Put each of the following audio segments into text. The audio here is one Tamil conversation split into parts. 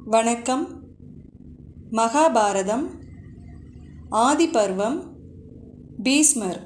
வணக்கம் மகாபாரதம் ஆதிபர்வம் பீஸ்மர்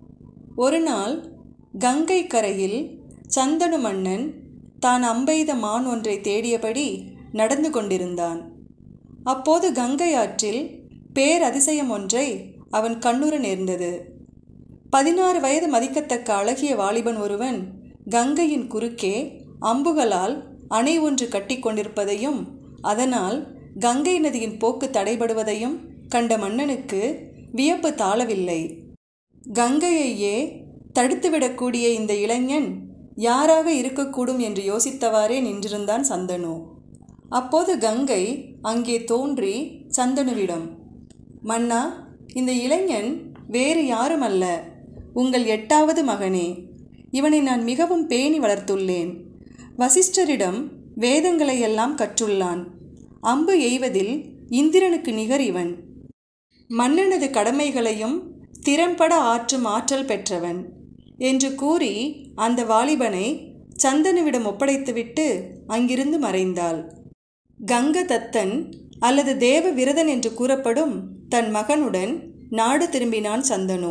ஒரு நாள் கங்கை கரையில் சந்தனு மன்னன் தான் அம்பெய்த மான் ஒன்றை தேடியபடி நடந்து கொண்டிருந்தான் அப்போது கங்கை ஆற்றில் பேரதிசயம் ஒன்றை அவன் கண்ணுற நேர்ந்தது பதினாறு வயது மதிக்கத்தக்க அழகிய வாலிபன் ஒருவன் கங்கையின் குறுக்கே அம்புகளால் அணை ஒன்று கட்டிக்கொண்டிருப்பதையும் அதனால் கங்கை நதியின் போக்கு தடைபடுவதையும் கண்ட மன்னனுக்கு வியப்பு தாழவில்லை கங்கையையே தடுத்துவிடக்கூடிய இந்த இளைஞன் யாராக இருக்கக்கூடும் என்று யோசித்தவாறே நின்றிருந்தான் சந்தனு அப்போது கங்கை அங்கே தோன்றி சந்தனுவிடம் மன்னா இந்த இளைஞன் வேறு யாரும் அல்ல உங்கள் எட்டாவது மகனே இவனை நான் மிகவும் பேணி வளர்த்துள்ளேன் வசிஷ்டரிடம் வேதங்களை எல்லாம் கற்றுள்ளான் அம்பு எய்வதில் இந்திரனுக்கு நிகர் இவன் மன்னனது கடமைகளையும் திறம்பட ஆற்றும் ஆற்றல் பெற்றவன் என்று கூறி அந்த வாலிபனை சந்தனுவிடம் ஒப்படைத்துவிட்டு அங்கிருந்து மறைந்தாள் கங்கதத்தன் அல்லது தேவ விரதன் என்று கூறப்படும் தன் மகனுடன் நாடு திரும்பினான் சந்தனு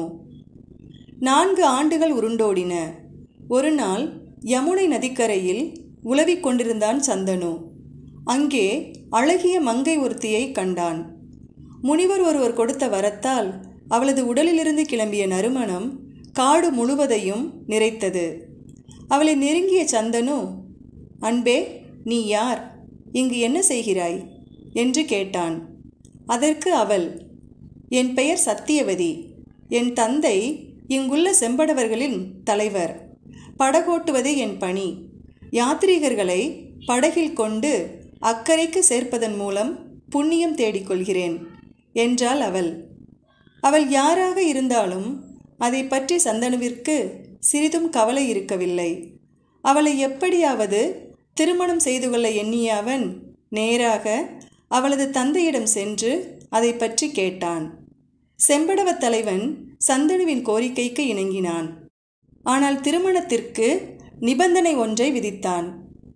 நான்கு ஆண்டுகள் உருண்டோடின ஒரு நாள் யமுனை நதிக்கரையில் உலவிக் கொண்டிருந்தான் சந்தனு அங்கே அழகிய மங்கை ஒருத்தியை கண்டான் முனிவர் ஒருவர் கொடுத்த வரத்தால் அவளது உடலிலிருந்து கிளம்பிய நறுமணம் காடு முழுவதையும் நிறைத்தது அவளை நெருங்கிய சந்தனு அன்பே நீ யார் இங்கு என்ன செய்கிறாய் என்று கேட்டான் அதற்கு அவள் என் பெயர் சத்தியவதி என் தந்தை இங்குள்ள செம்படவர்களின் தலைவர் படகோட்டுவதே என் பணி யாத்ரீகர்களை படகில் கொண்டு அக்கறைக்கு சேர்ப்பதன் மூலம் புண்ணியம் தேடிக்கொள்கிறேன் என்றாள் அவள் அவள் யாராக இருந்தாலும் அதை பற்றி சந்தனுவிற்கு சிறிதும் கவலை இருக்கவில்லை அவளை எப்படியாவது திருமணம் செய்து கொள்ள எண்ணிய அவன் நேராக அவளது தந்தையிடம் சென்று அதை பற்றி கேட்டான் செம்படவத் தலைவன் சந்தனுவின் கோரிக்கைக்கு இணங்கினான் ஆனால் திருமணத்திற்கு நிபந்தனை ஒன்றை விதித்தான்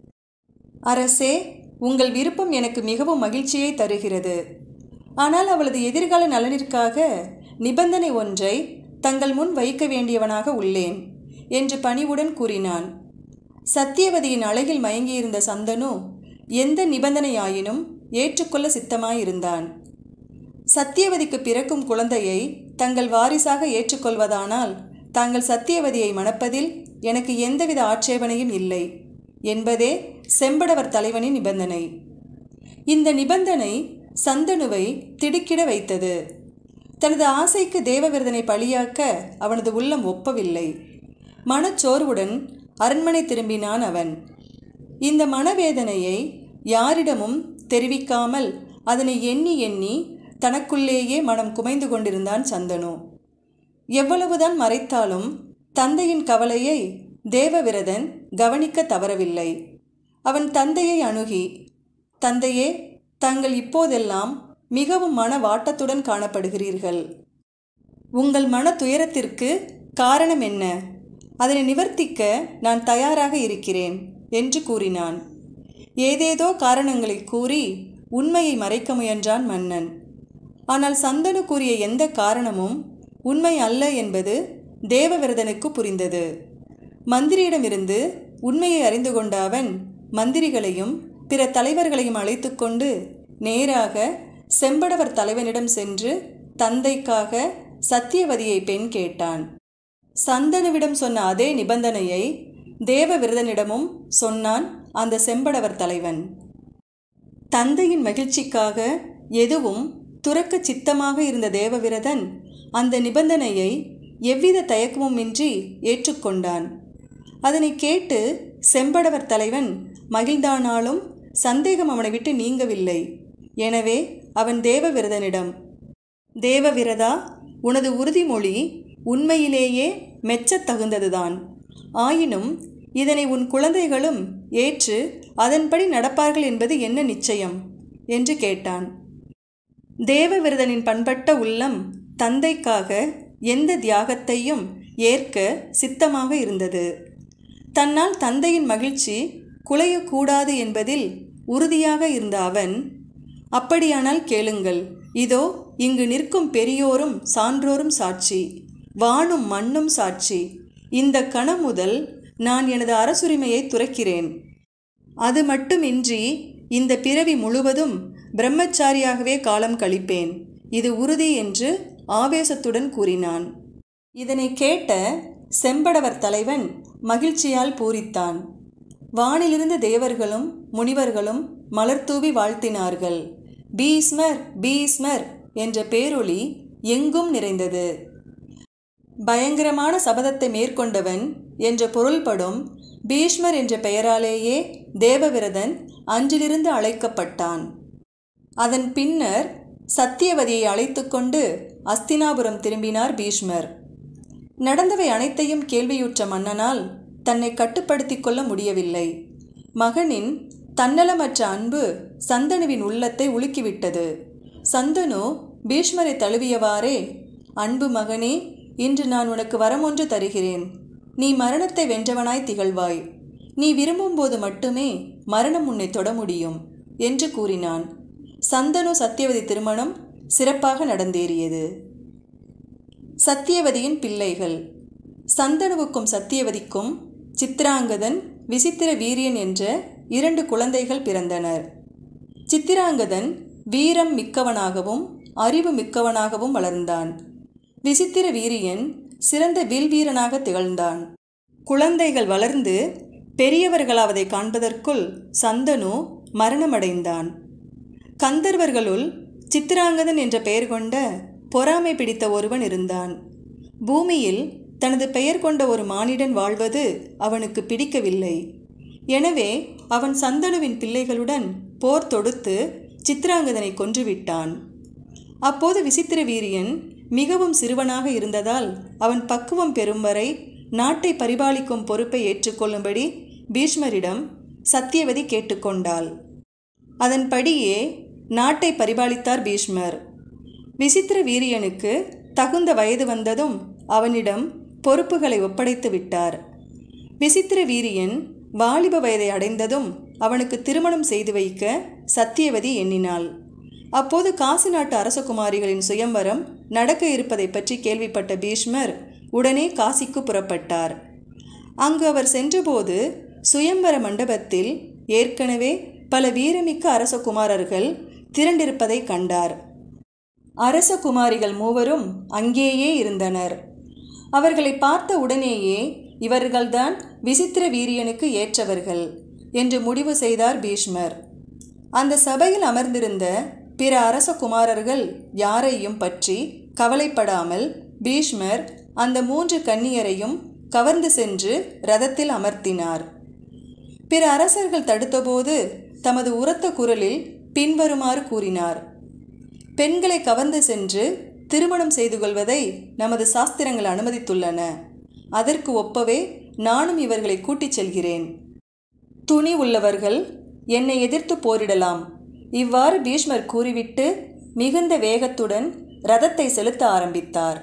அரசே உங்கள் விருப்பம் எனக்கு மிகவும் மகிழ்ச்சியை தருகிறது ஆனால் அவளது எதிர்கால நலனிற்காக நிபந்தனை ஒன்றை தங்கள் முன் வைக்க வேண்டியவனாக உள்ளேன் என்று பணிவுடன் கூறினான் சத்தியவதியின் அழகில் மயங்கியிருந்த சந்தனு எந்த நிபந்தனையாயினும் ஏற்றுக்கொள்ள சித்தமாயிருந்தான் சத்தியவதிக்கு பிறக்கும் குழந்தையை தங்கள் வாரிசாக ஏற்றுக்கொள்வதானால் தாங்கள் சத்தியவதியை மணப்பதில் எனக்கு எந்தவித ஆட்சேபனையும் இல்லை என்பதே செம்படவர் தலைவனின் நிபந்தனை இந்த நிபந்தனை சந்தனுவை திடுக்கிட வைத்தது தனது ஆசைக்கு தேவவிரதனை பழியாக்க அவனது உள்ளம் ஒப்பவில்லை மனச்சோர்வுடன் அரண்மனை திரும்பினான் அவன் இந்த மனவேதனையை யாரிடமும் தெரிவிக்காமல் அதனை எண்ணி எண்ணி தனக்குள்ளேயே மனம் குமைந்து கொண்டிருந்தான் சந்தனு எவ்வளவுதான் மறைத்தாலும் தந்தையின் கவலையை தேவவிரதன் கவனிக்க தவறவில்லை அவன் தந்தையை அணுகி தந்தையே தாங்கள் இப்போதெல்லாம் மிகவும் மன வாட்டத்துடன் காணப்படுகிறீர்கள் உங்கள் மன துயரத்திற்கு காரணம் என்ன அதனை நிவர்த்திக்க நான் தயாராக இருக்கிறேன் என்று கூறினான் ஏதேதோ காரணங்களை கூறி உண்மையை மறைக்க முயன்றான் மன்னன் ஆனால் சந்தனு கூறிய எந்த காரணமும் உண்மை அல்ல என்பது தேவவிரதனுக்கு புரிந்தது மந்திரியிடமிருந்து உண்மையை அறிந்து கொண்ட அவன் மந்திரிகளையும் பிற தலைவர்களையும் அழைத்து கொண்டு நேராக செம்படவர் தலைவனிடம் சென்று தந்தைக்காக சத்தியவதியை பெண் கேட்டான் சந்தனுவிடம் சொன்ன அதே நிபந்தனையை தேவவிரதனிடமும் சொன்னான் அந்த செம்படவர் தலைவன் தந்தையின் மகிழ்ச்சிக்காக எதுவும் துறக்க சித்தமாக இருந்த தேவவிரதன் அந்த நிபந்தனையை எவ்வித தயக்கமுமின்றி ஏற்றுக்கொண்டான் அதனை கேட்டு செம்படவர் தலைவன் மகிழ்ந்தானாலும் சந்தேகம் அவனை விட்டு நீங்கவில்லை எனவே அவன் தேவவிரதனிடம் தேவவிரதா உனது உறுதிமொழி உண்மையிலேயே மெச்சத் தகுந்ததுதான் ஆயினும் இதனை உன் குழந்தைகளும் ஏற்று அதன்படி நடப்பார்கள் என்பது என்ன நிச்சயம் என்று கேட்டான் தேவவிரதனின் பண்பட்ட உள்ளம் தந்தைக்காக எந்த தியாகத்தையும் ஏற்க சித்தமாக இருந்தது தன்னால் தந்தையின் மகிழ்ச்சி குலையக்கூடாது என்பதில் உறுதியாக இருந்த அவன் அப்படியானால் கேளுங்கள் இதோ இங்கு நிற்கும் பெரியோரும் சான்றோரும் சாட்சி வானும் மண்ணும் சாட்சி இந்த கணம் முதல் நான் எனது அரசுரிமையை துறக்கிறேன் அது மட்டுமின்றி இந்த பிறவி முழுவதும் பிரம்மச்சாரியாகவே காலம் கழிப்பேன் இது உறுதி என்று ஆவேசத்துடன் கூறினான் இதனை கேட்ட செம்படவர் தலைவன் மகிழ்ச்சியால் பூரித்தான் வானிலிருந்த தேவர்களும் முனிவர்களும் மலர்தூவி வாழ்த்தினார்கள் பீஸ்மர் பீஸ்மர் என்ற பேரொளி எங்கும் நிறைந்தது பயங்கரமான சபதத்தை மேற்கொண்டவன் என்ற பொருள்படும் பீஷ்மர் என்ற பெயராலேயே தேவவிரதன் அன்றிலிருந்து அழைக்கப்பட்டான் அதன் பின்னர் சத்தியவதியை அழைத்து கொண்டு அஸ்தினாபுரம் திரும்பினார் பீஷ்மர் நடந்தவை அனைத்தையும் கேள்வியுற்ற மன்னனால் தன்னை கட்டுப்படுத்தி கொள்ள முடியவில்லை மகனின் தன்னலமற்ற அன்பு சந்தனுவின் உள்ளத்தை உலுக்கிவிட்டது சந்தனு பீஷ்மரை தழுவியவாறே அன்பு மகனே இன்று நான் உனக்கு வரம் ஒன்று தருகிறேன் நீ மரணத்தை வென்றவனாய் திகழ்வாய் நீ விரும்பும்போது மட்டுமே மரணம் உன்னை தொட முடியும் என்று கூறினான் சந்தனு சத்தியவதி திருமணம் சிறப்பாக நடந்தேறியது சத்தியவதியின் பிள்ளைகள் சந்தனுவுக்கும் சத்தியவதிக்கும் சித்திராங்கதன் விசித்திர வீரியன் என்ற இரண்டு குழந்தைகள் பிறந்தனர் சித்திராங்கதன் வீரம் மிக்கவனாகவும் அறிவு மிக்கவனாகவும் வளர்ந்தான் விசித்திர வீரியன் சிறந்த வில் வீரனாக திகழ்ந்தான் குழந்தைகள் வளர்ந்து பெரியவர்களாவதை காண்பதற்குள் சந்தனு மரணமடைந்தான் கந்தர்வர்களுள் சித்திராங்கதன் என்ற பெயர் கொண்ட பொறாமை பிடித்த ஒருவன் இருந்தான் பூமியில் தனது பெயர் கொண்ட ஒரு மானிடன் வாழ்வது அவனுக்கு பிடிக்கவில்லை எனவே அவன் சந்தனுவின் பிள்ளைகளுடன் போர் தொடுத்து சித்திராங்கதனை கொன்றுவிட்டான் அப்போது விசித்திர வீரியன் மிகவும் சிறுவனாக இருந்ததால் அவன் பக்குவம் பெறும் வரை நாட்டை பரிபாலிக்கும் பொறுப்பை ஏற்றுக்கொள்ளும்படி பீஷ்மரிடம் சத்தியவதி கேட்டுக்கொண்டாள் அதன்படியே நாட்டை பரிபாலித்தார் பீஷ்மர் விசித்திர வீரியனுக்கு தகுந்த வயது வந்ததும் அவனிடம் பொறுப்புகளை ஒப்படைத்து விட்டார் விசித்திர வீரியன் வாலிப வயதை அடைந்ததும் அவனுக்கு திருமணம் செய்து வைக்க சத்தியவதி எண்ணினாள் அப்போது காசி நாட்டு அரசகுமாரிகளின் சுயம்வரம் நடக்க இருப்பதை பற்றி கேள்விப்பட்ட பீஷ்மர் உடனே காசிக்கு புறப்பட்டார் அங்கு அவர் சென்றபோது சுயம்பர மண்டபத்தில் ஏற்கனவே பல வீரமிக்க அரசகுமாரர்கள் திரண்டிருப்பதை கண்டார் அரசகுமாரிகள் மூவரும் அங்கேயே இருந்தனர் அவர்களை பார்த்த உடனேயே இவர்கள்தான் விசித்திர வீரியனுக்கு ஏற்றவர்கள் என்று முடிவு செய்தார் பீஷ்மர் அந்த சபையில் அமர்ந்திருந்த பிற அரசகுமாரர்கள் யாரையும் பற்றி கவலைப்படாமல் பீஷ்மர் அந்த மூன்று கன்னியரையும் கவர்ந்து சென்று ரதத்தில் அமர்த்தினார் பிற அரசர்கள் தடுத்தபோது தமது உரத்த குரலில் பின்வருமாறு கூறினார் பெண்களை கவர்ந்து சென்று திருமணம் செய்து கொள்வதை நமது சாஸ்திரங்கள் அனுமதித்துள்ளன அதற்கு ஒப்பவே நானும் இவர்களை கூட்டிச் செல்கிறேன் துணி உள்ளவர்கள் என்னை எதிர்த்து போரிடலாம் இவ்வாறு பீஷ்மர் கூறிவிட்டு மிகுந்த வேகத்துடன் ரதத்தை செலுத்த ஆரம்பித்தார்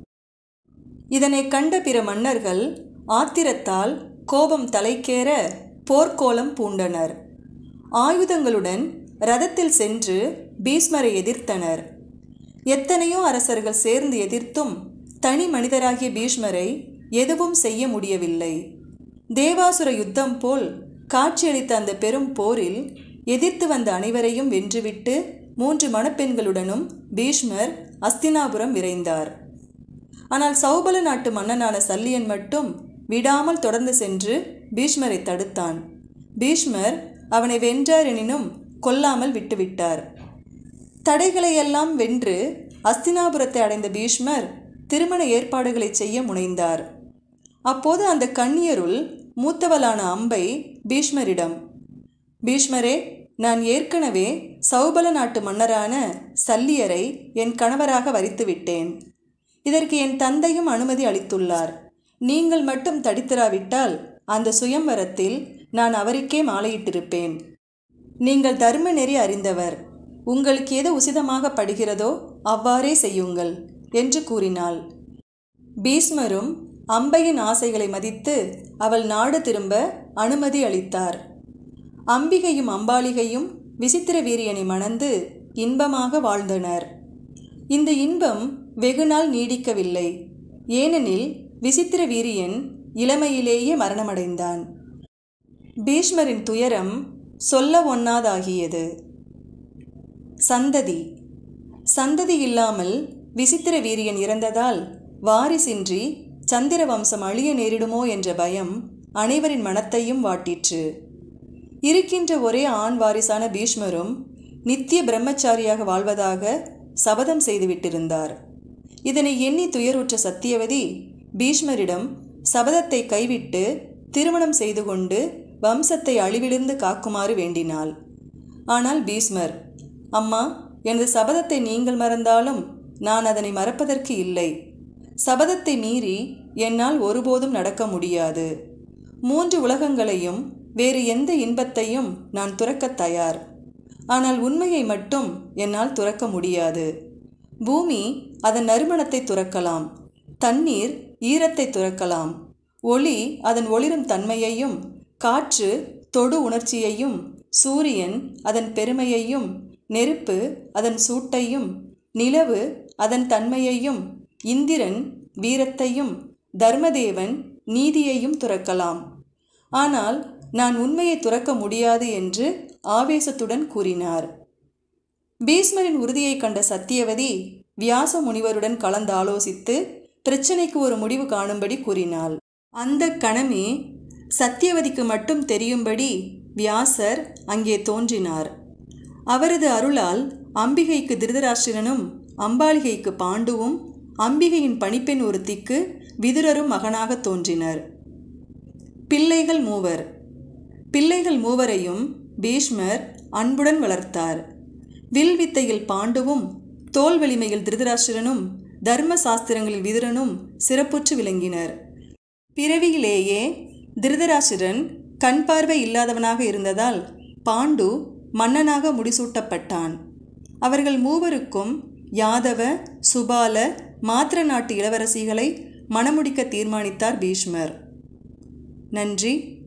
இதனை கண்ட பிற மன்னர்கள் ஆத்திரத்தால் கோபம் தலைக்கேற போர்க்கோலம் பூண்டனர் ஆயுதங்களுடன் ரதத்தில் சென்று பீஷ்மரை எதிர்த்தனர் எத்தனையோ அரசர்கள் சேர்ந்து எதிர்த்தும் தனி மனிதராகிய பீஷ்மரை எதுவும் செய்ய முடியவில்லை தேவாசுர யுத்தம் போல் காட்சியளித்த அந்த பெரும் போரில் எதிர்த்து வந்த அனைவரையும் வென்றுவிட்டு மூன்று மணப்பெண்களுடனும் பீஷ்மர் அஸ்தினாபுரம் விரைந்தார் ஆனால் சௌபல நாட்டு மன்னனான சல்லியன் மட்டும் விடாமல் தொடர்ந்து சென்று பீஷ்மரை தடுத்தான் பீஷ்மர் அவனை வென்றார் எனினும் கொல்லாமல் விட்டுவிட்டார் தடைகளையெல்லாம் வென்று அஸ்தினாபுரத்தை அடைந்த பீஷ்மர் திருமண ஏற்பாடுகளை செய்ய முனைந்தார் அப்போது அந்த கண்ணியருள் மூத்தவளான அம்பை பீஷ்மரிடம் பீஷ்மரே நான் ஏற்கனவே சௌபல நாட்டு மன்னரான சல்லியரை என் கணவராக வரித்து விட்டேன் இதற்கு என் தந்தையும் அனுமதி அளித்துள்ளார் நீங்கள் மட்டும் தடித்திராவிட்டால் அந்த சுயம்வரத்தில் நான் அவருக்கே மாலையிட்டிருப்பேன் நீங்கள் தர்ம நெறி அறிந்தவர் உங்களுக்கு எது உசிதமாக படுகிறதோ அவ்வாறே செய்யுங்கள் என்று கூறினாள் பீஸ்மரும் அம்பையின் ஆசைகளை மதித்து அவள் நாடு திரும்ப அனுமதி அளித்தார் அம்பிகையும் அம்பாலிகையும் விசித்திர வீரியனை மணந்து இன்பமாக வாழ்ந்தனர் இந்த இன்பம் வெகுநாள் நீடிக்கவில்லை ஏனெனில் விசித்திர வீரியன் இளமையிலேயே மரணமடைந்தான் பீஷ்மரின் துயரம் சொல்ல ஒண்ணாதாகியது சந்ததி சந்ததி இல்லாமல் விசித்திர வீரியன் இறந்ததால் வாரிசின்றி சந்திர வம்சம் அழிய நேரிடுமோ என்ற பயம் அனைவரின் மனத்தையும் வாட்டிற்று இருக்கின்ற ஒரே ஆண் வாரிசான பீஷ்மரும் நித்திய பிரம்மச்சாரியாக வாழ்வதாக சபதம் செய்துவிட்டிருந்தார் இதனை எண்ணி துயருற்ற சத்தியவதி பீஷ்மரிடம் சபதத்தை கைவிட்டு திருமணம் செய்து கொண்டு வம்சத்தை அழிவிலிருந்து காக்குமாறு வேண்டினாள் ஆனால் பீஷ்மர் அம்மா எனது சபதத்தை நீங்கள் மறந்தாலும் நான் அதனை மறப்பதற்கு இல்லை சபதத்தை மீறி என்னால் ஒருபோதும் நடக்க முடியாது மூன்று உலகங்களையும் வேறு எந்த இன்பத்தையும் நான் துறக்கத் தயார் ஆனால் உண்மையை மட்டும் என்னால் துறக்க முடியாது பூமி அதன் நறுமணத்தை துறக்கலாம் தண்ணீர் ஈரத்தை துறக்கலாம் ஒளி அதன் ஒளிரும் தன்மையையும் காற்று தொடு உணர்ச்சியையும் சூரியன் அதன் பெருமையையும் நெருப்பு அதன் சூட்டையும் நிலவு அதன் தன்மையையும் இந்திரன் வீரத்தையும் தர்மதேவன் நீதியையும் துறக்கலாம் ஆனால் நான் உண்மையை துறக்க முடியாது என்று ஆவேசத்துடன் கூறினார் பீஷ்மரின் உறுதியை கண்ட சத்தியவதி வியாச முனிவருடன் கலந்தாலோசித்து பிரச்சனைக்கு ஒரு முடிவு காணும்படி கூறினாள் அந்த கணமே சத்தியவதிக்கு மட்டும் தெரியும்படி வியாசர் அங்கே தோன்றினார் அவரது அருளால் அம்பிகைக்கு திருதராஷ்டிரனும் அம்பாலிகைக்கு பாண்டுவும் அம்பிகையின் பணிப்பெண் ஒருத்திக்கு விதுரரும் மகனாக தோன்றினர் பிள்ளைகள் மூவர் பிள்ளைகள் மூவரையும் பீஷ்மர் அன்புடன் வளர்த்தார் வில் வித்தையில் பாண்டுவும் தோல் வலிமையில் திருதராஷ்டிரனும் தர்ம சாஸ்திரங்களில் விதுரனும் சிறப்புற்று விளங்கினர் பிறவியிலேயே திருதராஷ்டிரன் கண் பார்வை இல்லாதவனாக இருந்ததால் பாண்டு மன்னனாக முடிசூட்டப்பட்டான் அவர்கள் மூவருக்கும் யாதவ சுபால மாத்திர நாட்டு இளவரசிகளை மணமுடிக்க தீர்மானித்தார் பீஷ்மர் நன்றி